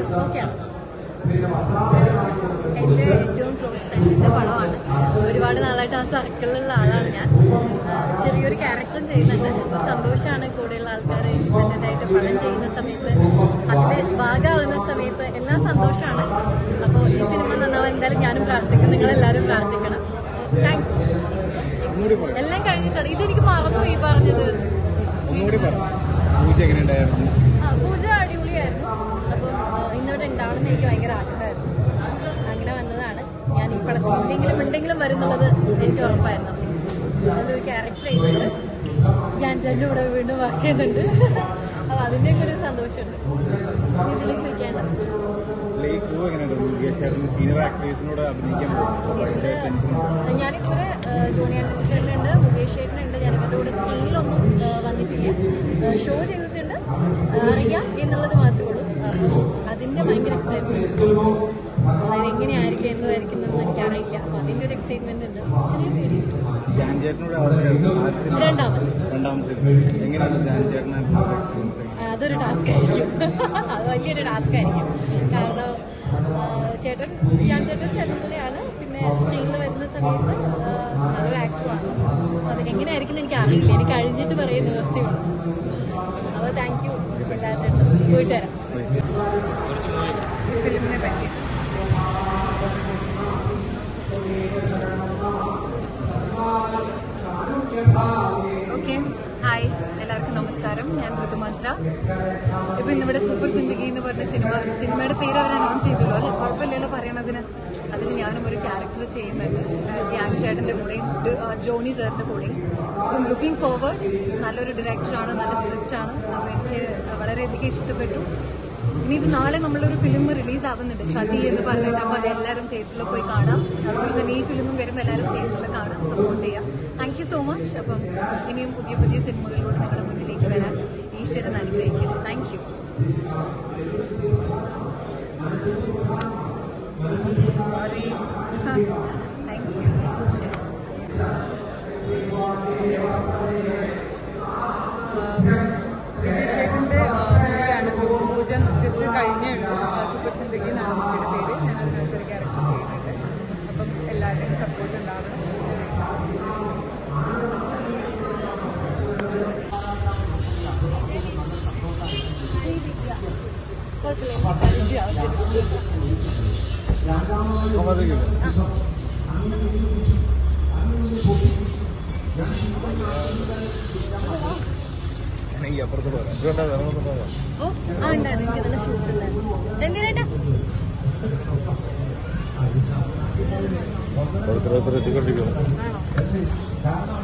ഓക്കെയാണ് എൻ്റെ ഏറ്റവും ക്ലോസ് ഫ്രണ്ടിന്റെ പടമാണ് ഒരുപാട് നാളായിട്ട് ആ സർക്കിളിലുള്ള ആളാണ് ഞാൻ ചെറിയൊരു ക്യാരക്ടറും ചെയ്യുന്നുണ്ട് അപ്പോൾ സന്തോഷമാണ് കൂടെയുള്ള ആൾക്കാർ ഇൻഡിപെൻഡൻ്റ് ആയിട്ട് പടം ചെയ്യുന്ന സമയത്ത് അതിൽ ഭാഗമാവുന്ന സമയത്ത് എല്ലാം സന്തോഷമാണ് അപ്പോൾ ഈ സിനിമ നന്നാവാൻ എന്തായാലും ഞാനും പ്രാർത്ഥിക്കും നിങ്ങളെല്ലാവരും പ്രാർത്ഥിക്കണം താങ്ക് യു എല്ലാം കഴിഞ്ഞിട്ടാണ് ഇതെനിക്ക് മറന്നുപോയി പറഞ്ഞത് ഒന്നുകൂടി പറ പൂജ എങ്ങനെയുണ്ടായിരുന്നു ആ, പൂജ അടിപൊളിയായിരുന്നു അപ്പം ആ, ഇന്നിവിടെ ഉണ്ടാവണമെന്ന് എനിക്ക് ഭയങ്കര ആഗ്രഹമായിരുന്നു അങ്ങനെ വന്നതാണ് ഞാൻ ഈ പടത്തിൽ ഇല്ലെങ്കിലും ഉണ്ടെങ്കിലും വരുന്നുള്ളത് എനിക്ക് ഉറപ്പായിരുന്നു നല്ലൊരു ക്യാരക്ടർ ചെയ്യുന്നുണ്ട് ഞാൻ ജെൻ്റെ കൂടെ വീണ്ടും വർക്ക് ചെയ്യുന്നുണ്ട് അപ്പോൾ അതിൻ്റെയൊക്കെ ഒരു സന്തോഷമുണ്ട് ഇതിൽ ചോദിക്കാനുണ്ട് ഈ ക്രൂ എങ്ങനെയുണ്ട് മുകേഷ് ചേട്ടന് സീനിയർ ആക്ടേഴ്സിനോട് അഭിനയിക്കാൻ പോകുന്നത് ഭയങ്കര ടെൻഷനുണ്ട് ഞാനിതുവരെ ജോണി ചേട്ടനുണ്ട് മുകേഷ് ചേട്ടനുണ്ട് ഞാൻ ഇവരുടെ കൂടെ സ്ക്രീനിലൊന്നും ആ, വന്നിട്ടില്ല ഷോ ചെയ്തിട്ടുണ്ട് ആ, അറിയാം എന്നുള്ളത് മാത്രമേ ഉള്ളൂ അപ്പോൾ അതിന്റെ ഭയങ്കര എക്സൈറ്റ്മെന്റ് അതായത് എങ്ങനെയായിരിക്കും എന്തായിരിക്കും എന്നൊന്നും എനിക്കറിയില്ല അപ്പോൾ അതിന്റെ ഒരു എക്സൈറ്റ്മെന്റ് ഉണ്ട് ചെറിയ പേടി ജാൻ ചേട്ടനോട് ആദ്യമായിട്ട് ആദ്യ സിനിമ രണ്ടാമത് രണ്ടാമത്തെ എങ്ങനെയാണ് ജാൻ ചേട്ടനെ എക്സ്പീരിയൻസ് ആ, അതൊരു ടാസ്ക് ആയിരിക്കും അത് വലിയൊരു ടാസ്ക് ആയിരിക്കും കാരണം ആ, ചേട്ടൻ ഞാൻ ചേട്ടൻ ചേട്ടൻ പോലെയാണ് പിന്നെ സ്ക്രീനിൽ വരുന്ന സമയത്ത് ആ, നല്ലൊരു ആക്ടറാണ് അത് എങ്ങനെയായിരിക്കും എനിക്ക് അറിയില്ല എനിക്ക് കഴിഞ്ഞിട്ട് പറയാൻ നിവർത്തിയുള്ളൂ അപ്പോൾ താങ്ക് യു എല്ലാവരുടെ അടുത്തും പോയിട്ട് വരാം ഫിലിമിനെ പറ്റി ഓക്കെ ഹായ് എല്ലാവർക്കും നമസ്കാരം ഞാൻ ഋതുമന്ത്ര ഇപ്പൊ ഇന്നിവിടെ സൂപ്പർ സിന്ദഗി എന്ന് പറഞ്ഞ സിനിമ സിനിമയുടെ പേര് അവർ അനൗൺസ് ചെയ്തല്ലോ അല്ലെ കുഴപ്പമില്ലല്ലോ പറയണതിന് അതിൽ ഞാനും ഒരു ക്യാരക്ടർ ചെയ്യുന്നുണ്ട് ധ്യാൻ ചേട്ടന്റെ കൂടെയും ഡ- ആ, ജോണി സാറിന്റെ കൂടെയും അപ്പം ലുക്കിംഗ് ഫോർവേഡ് നല്ലൊരു ഡയറക്ടറാണ് നല്ല സ്ക്രിപ്റ്റാണ് അപ്പോൾ എനിക്ക് വളരെയധികം ഇഷ്ടപ്പെട്ടു ഇനിയിപ്പോൾ നാളെ നമ്മളൊരു ഫിലിം റിലീസ് ആവുന്നുണ്ട് ചതി എന്ന് പറഞ്ഞിട്ട് അപ്പോൾ അത് എല്ലാവരും തിയേറ്ററിൽ പോയി കാണാം അതുപോലെ തന്നെ ഈ ഫിലിമും വരുമ്പോൾ എല്ലാവരും തിയേറ്ററിൽ കാണാം സപ്പോർട്ട് ചെയ്യാം താങ്ക് യു സോ മച്ച് അപ്പം ഇനിയും പുതിയ പുതിയ സിനിമകളിലൂടെ നിങ്ങളുടെ മുന്നിലേക്ക് വരാൻ ഈശ്വരൻ അനുഗ്രഹിക്കട്ടെ thank you sorry thank you വിജയശേഖരന്റെ മൂവിയാണ് പൂജ ജസ്റ്റ് കഴിഞ്ഞേ ഉള്ളൂ സൂപ്പർ സിന്ദഗി എന്നാണ് മൂവിയുടെ പേര് ഞാൻ അതിനകത്തൊരു ക്യാരക്ടർ ചെയ്യുന്നുണ്ട് അപ്പം എല്ലാവരുടെയും സപ്പോർട്ട് ഉണ്ടാവണം ഈ അപ്പുറത്ത് പറയാം ഓ ആ ഉണ്ടായിരുന്നു എനിക്ക് നല്ല ഷൂട്ട് ഉണ്ടായിരുന്നു എന്തിനാ ഓരോരുത്തർ എത്തിക്കൊണ്ടിരിക്കുന്നു ആണോ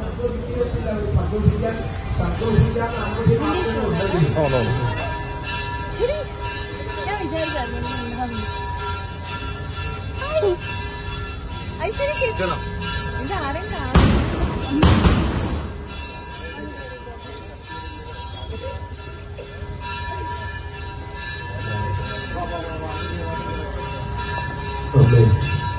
ഇതിന്റെ ഷൂട്ട് ആണോ ശരി. ഞാൻ വിചാരിച്ചായിരുന്നു നിങ്ങൾ ഇന്നതാ വിളിച്ചത്. ഹായ്. ഐശ്വര്യ ചേച്ചി ഇത് ആരെയും കാണാൻ Okay.